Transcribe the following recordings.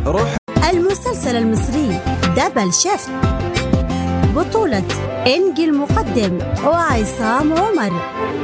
روح المسلسل المصري دبل شيفت بطولة إنجي المقدم وعصام عمر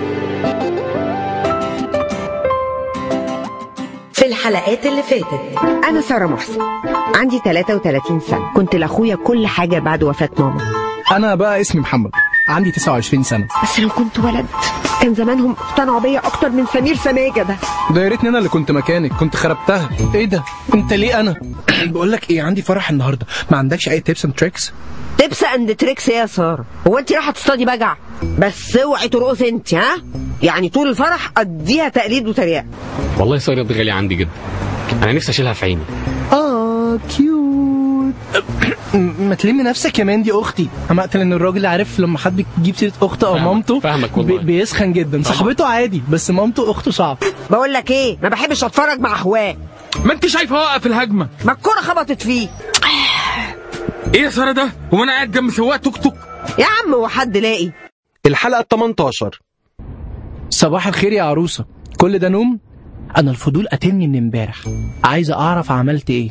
في الحلقات اللي فاتت أنا سارة محسن عندي 33 سنة كنت لأخويا كل حاجة بعد وفاة ماما انا بقى اسمي محمد عندي 29 سنه بس لو كنت ولد كان زمانهم اقتنعوا بيا أكتر من سمير سماجة ده ده يا ريتني انا اللي كنت مكانك كنت خربتها ايه ده انت ليه انا بقول لك ايه عندي فرح النهارده ما عندكش اي تيبس اند تريكس تبس اند تريكس إيه يا سارة هو انت رايحة تصطادي بجع بس اوعي ترقصي انت ها يعني طول الفرح قضيها تقليد وتريقة والله سارة دي غالية عندي جدا انا نفسي اشيلها في عيني اه كيوت ما تلمي نفسك يا مان دي اختي انا اقتل ان الراجل عارف لما حد بيجيب سيره اخته او فاهمك- مامته فاهمك والله. بي- بيسخن جدا صاحبته عادي بس مامته اخته صعب بقول لك ايه ما بحبش اتفرج مع هواه ما انت شايف اوقف الهجمه ما الكرة خبطت فيه ايه يا ساره ده هو انا قاعد جنب سواق توك توك يا عم هو حد لاقي الحلقة 18 صباح الخير يا عروسه كل ده نوم انا الفضول قاتلني من امبارح عايزه اعرف عملت ايه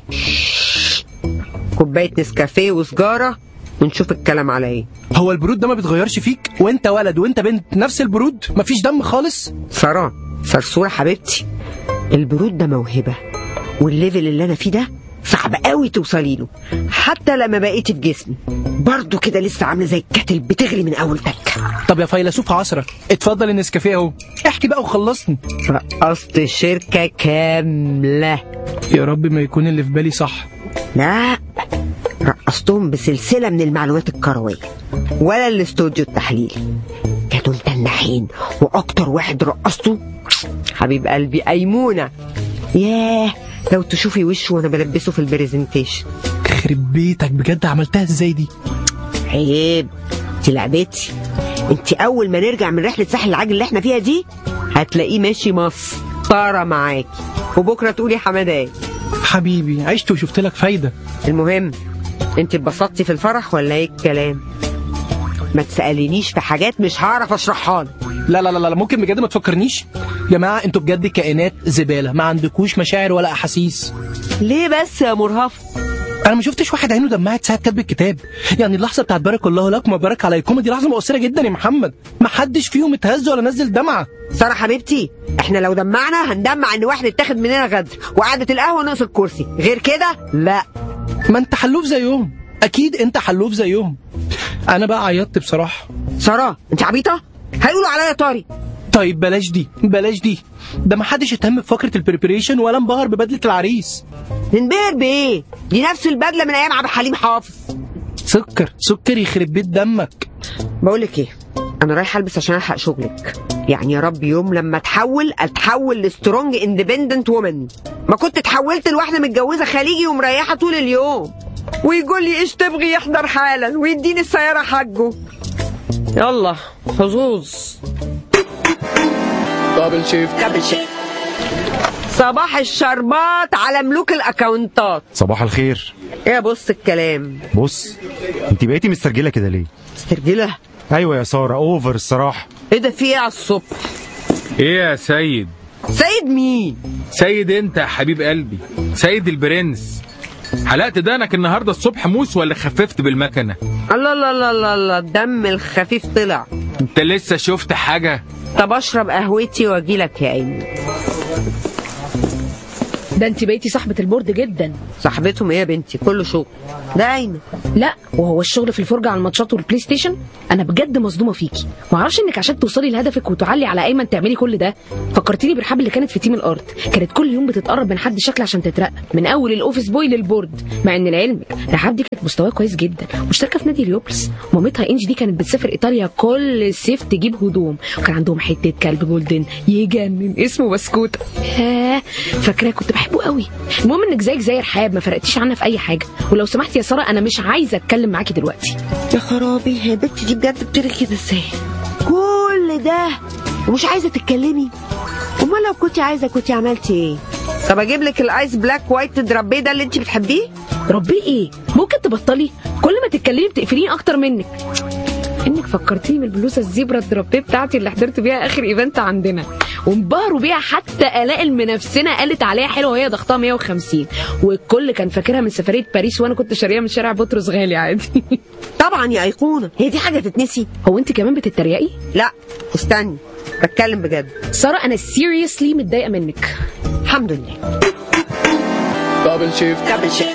كوباية نسكافيه وسجارة ونشوف الكلام على ايه هو البرود ده ما بيتغيرش فيك وانت ولد وانت بنت نفس البرود مفيش دم خالص سارة صرصورة حبيبتي البرود ده موهبة والليفل اللي انا فيه ده صعب قوي توصلي له حتى لما بقيتي في جسمي برضه كده لسه عامله زي الكتل بتغلي من اول تكه طب يا فيلسوف عصرك اتفضل النسكافيه اهو احكي بقى وخلصني رقصت شركه كامله يا رب ما يكون اللي في بالي صح لا رقصتهم بسلسله من المعلومات الكرويه ولا الاستوديو التحليل كانوا متنحين واكتر واحد رقصته حبيب قلبي ايمونه ياه لو تشوفي وشه وانا بلبسه في البرزنتيشن خرب بيتك بجد عملتها ازاي دي عيب دي لعبتي انت اول ما نرجع من رحله ساحل العاج اللي احنا فيها دي هتلاقيه ماشي مسطره معاكي وبكره تقولي حمدان حبيبي عشت وشفت لك فايده المهم انت اتبسطتي في الفرح ولا ايه الكلام ما تسالينيش في حاجات مش هعرف اشرحها لك لا لا لا لا ممكن بجد ما تفكرنيش يا جماعه انتوا بجد كائنات زباله ما عندكوش مشاعر ولا احاسيس ليه بس يا مرهف انا ما شفتش واحد عينه دمعت ساعه كتب الكتاب يعني اللحظه بتاعت بارك الله لكم وبارك عليكم دي لحظه مؤثره جدا يا محمد ما حدش فيهم اتهز ولا نزل دمعه ساره حبيبتي احنا لو دمعنا هندمع ان واحد اتاخد مننا غدر وقعدة القهوه نقص الكرسي غير كده لا ما انت حلوف زيهم اكيد انت حلوف زيهم انا بقى عيطت بصراحه ساره انت عبيطه هيقولوا عليا طاري طيب بلاش دي بلاش دي ده ما حدش اهتم بفقره البريبريشن ولا انبهر ببدله العريس ننبهر بايه دي نفس البدله من ايام عبد الحليم حافظ سكر سكر يخرب بيت دمك بقول لك ايه انا رايحه البس عشان الحق شغلك يعني يا رب يوم لما اتحول اتحول لسترونج اندبندنت وومن ما كنت اتحولت لواحده متجوزه خليجي ومريحه طول اليوم ويقول لي ايش تبغي يحضر حالا ويديني السياره حقه يلا حظوظ دبل شيفت دبل شيء صباح الشربات على ملوك الاكونتات صباح الخير ايه بص الكلام بص انت بقيتي مسترجله كده ليه استرجله ايوه يا ساره اوفر الصراحه ايه ده في ايه على الصبح ايه يا سيد سيد مين سيد انت يا حبيب قلبي سيد البرنس حلقت دانك النهارده الصبح موس ولا خففت بالمكنه الله الله الله الله الله الدم الخفيف طلع انت لسه شفت حاجه طب اشرب قهوتي واجيلك يا ايمن ده انت بقيتي صاحبة البورد جدا صاحبتهم ايه يا بنتي كله شغل ده ايمن لا وهو الشغل في الفرجة على الماتشات والبلاي ستيشن انا بجد مصدومة فيكي ما اعرفش انك عشان توصلي لهدفك وتعلي على ايمن تعملي كل ده فكرتيني برحاب اللي كانت في تيم الارض كانت كل يوم بتتقرب من حد شكل عشان تترقى من اول الاوفيس بوي للبورد مع ان لعلمك رحاب دي كانت مستواها كويس جدا مشتركه في نادي اليوبلس مامتها انجي دي كانت بتسافر ايطاليا كل صيف تجيب هدوم وكان عندهم حته كلب جولدن يجنن اسمه بسكوته ياه فاكراه كنت بحبه قوي المهم انك زيك زي رحاب ما فرقتيش عنها في اي حاجه ولو سمحتي يا ساره انا مش عايزه اتكلم معاكي دلوقتي يا خرابي هي بنتي دي بجد بترغي كده ازاي كل ده ومش عايزه تتكلمي امال لو كنت عايزه كنت عملتي ايه طب اجيب لك الايس بلاك وايت درابيه ده اللي انت بتحبيه ربي ايه ممكن تبطلي كل ما تتكلمي بتقفليني اكتر منك انك فكرتيني بالبلوزه الزبره الدرابيه بتاعتي اللي حضرت بيها اخر ايفنت عندنا وانبهروا بيها حتى الاء المنافسنا قالت عليها حلوه وهي ضغطها 150 والكل كان فاكرها من سفريه باريس وانا كنت شاريها من شارع بطرس غالي عادي طبعا يا ايقونه هي دي حاجه تتنسي هو انت كمان بتتريقي لا استني بتكلم بجد ساره انا سيريسلي متضايقه منك الحمد لله دبل شيفت دبل شيفت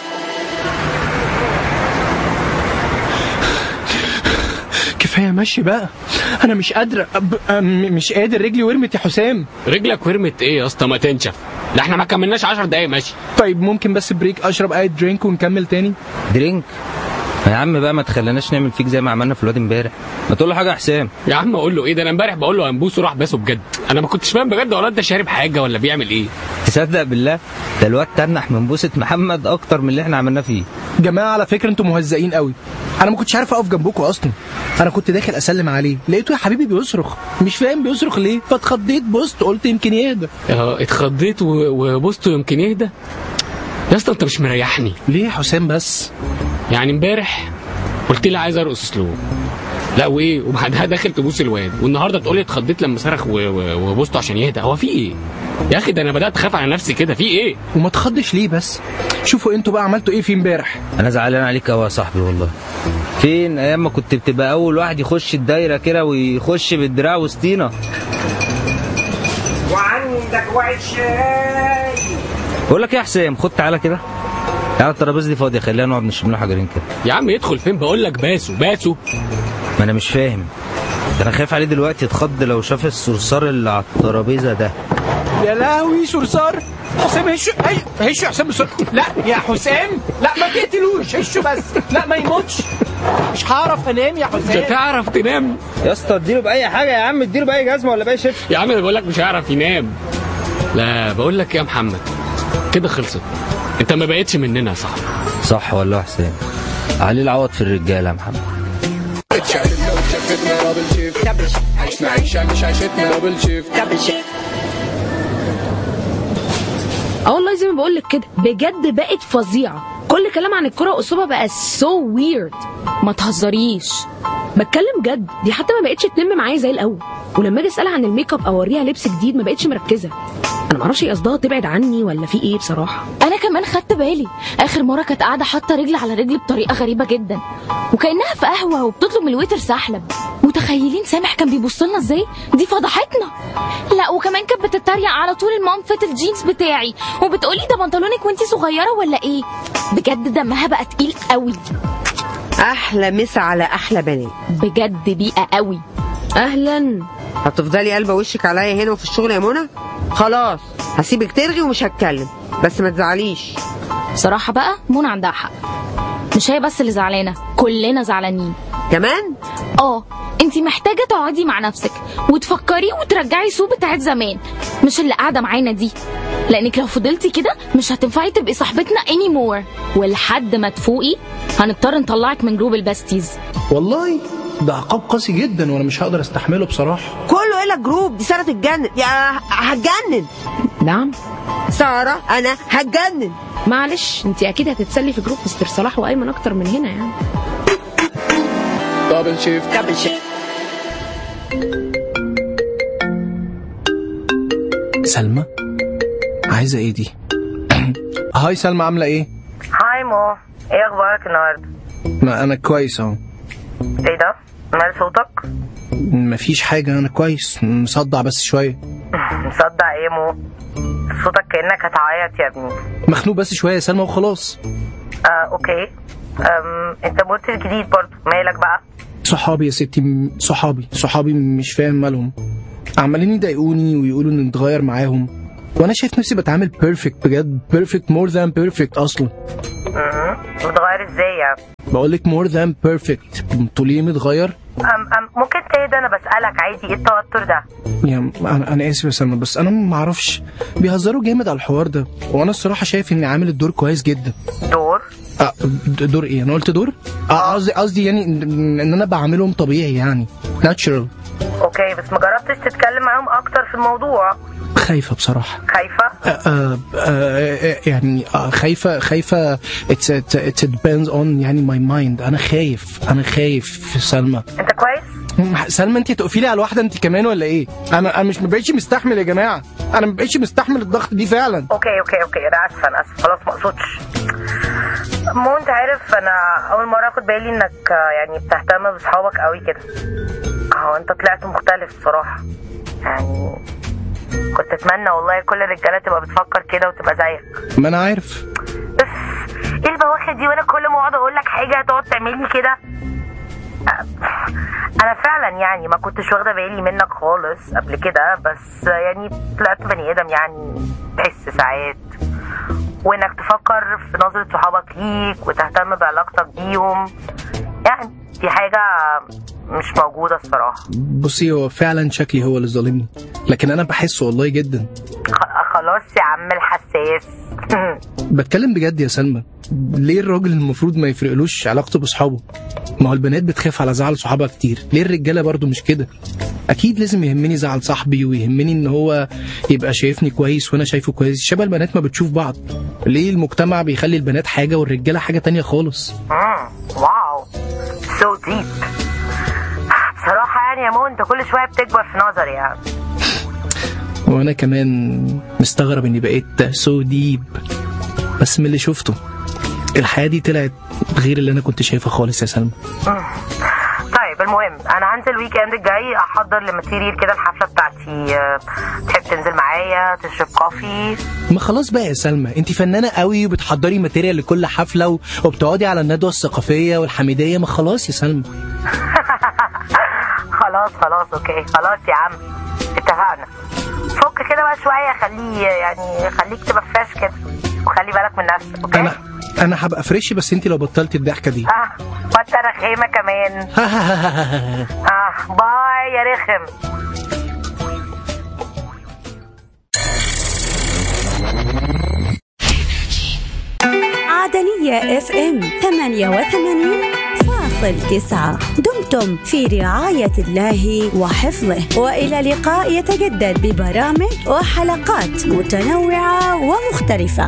كفايه مشي بقى انا مش قادر أب... أم- مش قادر رجلي ورمت يا حسام رجلك ورمت ايه يا اسطى ما تنشف لا احنا ما كملناش 10 دقايق ماشي طيب ممكن بس بريك اشرب اي درينك ونكمل تاني درينك يا عم بقى ما تخلينااش نعمل فيك زي ما عملنا في الواد امبارح ما تقول له حاجه يا حسام يا عم اقول له ايه ده انا امبارح بقول له هنبوس وراح باسه بجد انا ما كنتش فاهم بجد ولا انت شارب حاجه ولا بيعمل ايه تصدق بالله ده الواد تنح من بوسه محمد اكتر من اللي احنا عملناه فيه جماعه على فكره انتوا مهزئين قوي انا ما كنتش عارف اقف جنبكم اصلا انا كنت داخل اسلم عليه لقيته يا حبيبي بيصرخ مش فاهم بيصرخ ليه فاتخضيت بصت قلت يمكن يهدى اه اتخضيت و- وبوسته يمكن يهدى يا اسطى انت مش مريحني ليه يا حسام بس يعني امبارح قلت لي عايز ارقص له لا وايه وبعدها داخل تبوس الواد والنهارده تقول لي اتخضيت لما صرخ و- و- وبوسته عشان يهدى هو في ايه يا اخي ده انا بدات اخاف على نفسي كده في ايه وما تخضش ليه بس شوفوا انتوا بقى عملتوا ايه في امبارح انا زعلان عليك قوي يا صاحبي والله فين ايام ما كنت بتبقى اول واحد يخش الدايره كده ويخش بالدراع وسطينا وعندك وعد شاي بقول لك ايه يا حسام خد تعالى كده تعالى الترابيزه دي فاضيه خلينا نقعد نشرب لنا حجرين كده يا عم يدخل فين بقول لك باسو باسو ما انا مش فاهم ده انا خايف عليه دلوقتي يتخض لو شاف الصرصار اللي على الترابيزه ده يا لهوي صرصار حسام هشوا اي هشوا يا حسام بسرعه لا يا حسام لا ما تقتلوش هشوا بس لا ما يموتش مش هعرف انام يا مش حسام هتعرف تنام يا اسطى اديله باي حاجه يا عم اديله باي جزمه ولا باي شبشب يا عم انا بقول لك مش هيعرف ينام لا بقول لك إيه يا محمد كده خلصت انت ما بقتش مننا يا صاحبي صح ولا يا حسام عليه العوض في الرجاله يا محمد اتشقلبنا واتشفتنا دبل شيفت عشنا عيشة مش عيشتنا دبل شيفت دبل شيفت اه والله زي ما بقول لك كده بجد بقت فظيعه كل كلام عن الكره واسلوبها بقى سو ويرد ما تهزريش بتكلم جد دي حتى ما بقتش تلم معايا زي الاول ولما اجي اسالها عن الميك اب او اوريها لبس جديد ما بقتش مركزه انا معرفش ايه قصدها تبعد عني ولا في ايه بصراحه انا كمان خدت بالي اخر مره كانت قاعده حاطه رجل على رجل بطريقه غريبه جدا وكانها في قهوه وبتطلب من الويتر سحلب متخيلين سامح كان بيبص لنا ازاي دي فضحتنا لا وكمان كانت بتتريق على طول المام فيت الجينز بتاعي وبتقولي ده بنطلونك وانتي صغيره ولا ايه بجد دمها بقى تقيل قوي احلى مسا على احلى بنات بجد بيئه قوي اهلا هتفضلي قلبه وشك عليا هنا وفي الشغل يا منى خلاص هسيبك ترغي ومش هتكلم بس ما تزعليش بصراحه بقى منى عندها حق مش هي بس اللي زعلانه كلنا زعلانين كمان اه انتي محتاجه تقعدي مع نفسك وتفكري وترجعي سو بتاعت زمان مش اللي قاعده معانا دي لانك لو فضلتي كده مش هتنفعي تبقي صاحبتنا اني مور ولحد ما تفوقي هنضطر نطلعك من جروب الباستيز والله ده عقاب قاسي جدا وانا مش هقدر استحمله بصراحه كله الا جروب دي ساره تتجنن يا هتجنن نعم ساره انا هتجنن معلش انت اكيد هتتسلي في جروب مستر صلاح وايمن اكتر من هنا يعني دبل شيفت دبل شيفت سلمى عايزه ايه دي هاي سلمى عامله ايه هاي مو ايه اخبارك النهارده ما انا كويس اهو ايه ده مال صوتك مفيش حاجه انا كويس مصدع بس شويه مصدع ايه مو صوتك كانك هتعيط يا ابني مخنوق بس شويه يا سلمى وخلاص آه اوكي أم انت قلت الجديد برضو مالك بقى صحابي يا ستي م- صحابي صحابي مش فاهم مالهم عمالين يضايقوني ويقولوا ان نتغير معاهم وانا شايف نفسي بتعامل بيرفكت بجد بيرفكت مور ذان بيرفكت اصلا مم. متغير ازاي يعني بقول لك مور ذان بيرفكت تقولي ليه متغير أم أم ممكن تهدى انا بسالك عادي ايه التوتر ده يعني انا انا اسف يا سلمى بس انا ما اعرفش بيهزروا جامد على الحوار ده وانا الصراحه شايف اني عامل الدور كويس جدا دور آه د- دور ايه انا قلت دور اه قصدي قصدي يعني ان إن انا بعملهم طبيعي يعني ناتشرال اوكي بس ما جربتش تتكلم معاهم اكتر في الموضوع خايفه بصراحه خايفه آه آه آه يعني آه خايفه خايفه it's it, it depends on يعني my mind انا خايف انا خايف في سلمى انت كويس سلمى انت هتقفي لي على الواحده انت كمان ولا ايه انا انا مش مبقتش مستحمل يا جماعه انا مبقتش مستحمل الضغط دي فعلا اوكي اوكي اوكي انا اسفه انا اسفه خلاص ما اقصدش مو انت عارف انا اول مره اخد بالي انك آه، يعني بتهتم باصحابك قوي كده اهو انت طلعت مختلف بصراحه يعني كنت اتمنى والله كل الرجاله تبقى بتفكر كده وتبقى زيك ما انا عارف ايه البواخر دي وانا كل ما اقعد اقول لك حاجه تقعد تعمل لي كده آه، انا فعلا يعني ما كنتش واخده بالي منك خالص قبل كده بس يعني طلعت بني ادم يعني تحس ساعات وانك تفكر في نظره صحابك ليك وتهتم بعلاقتك بيهم يعني دي حاجه مش موجوده الصراحه بصي هو فعلا شكلي هو اللي ظالمني لكن انا بحسه والله جدا خ- خلاص يا عم الحساس بتكلم بجد يا سلمى ليه الراجل المفروض ما يفرقلوش علاقته باصحابه ما هو البنات بتخاف على زعل صحابها كتير ليه الرجاله برضو مش كده اكيد لازم يهمني زعل صاحبي ويهمني ان هو يبقى شايفني كويس وانا شايفه كويس شبه البنات ما بتشوف بعض ليه المجتمع بيخلي البنات حاجه والرجاله حاجه تانية خالص مم، واو سو ديب بصراحه يعني يا مو انت كل شويه بتكبر في نظري يعني وانا كمان مستغرب اني بقيت سو ديب بس من اللي شفته الحياه دي طلعت غير اللي انا كنت شايفها خالص يا سلمى مم. طيب المهم انا هنزل الويك اند الجاي احضر لماتيريال كده الحفله بتاعتي آه، تحب تنزل معايا تشرب كوفي ما خلاص بقى يا سلمى انت فنانه قوي وبتحضري ماتيريال لكل حفله و- وبتقعدي على الندوه الثقافيه والحميديه ما خلاص يا سلمى خلاص خلاص اوكي خلاص يا عم اتفقنا فك كده بقى شويه خليه يعني خليك تبقى فريش كده وخلي بالك من نفسك اوكي انا انا هبقى فريش بس انت لو بطلتي الضحكه دي اه وانت رخيمه كمان اه باي يا رخم عدنية اف ام 88 فاصل تسعة دمتم في رعاية الله وحفظه وإلى لقاء يتجدد ببرامج وحلقات متنوعة ومختلفة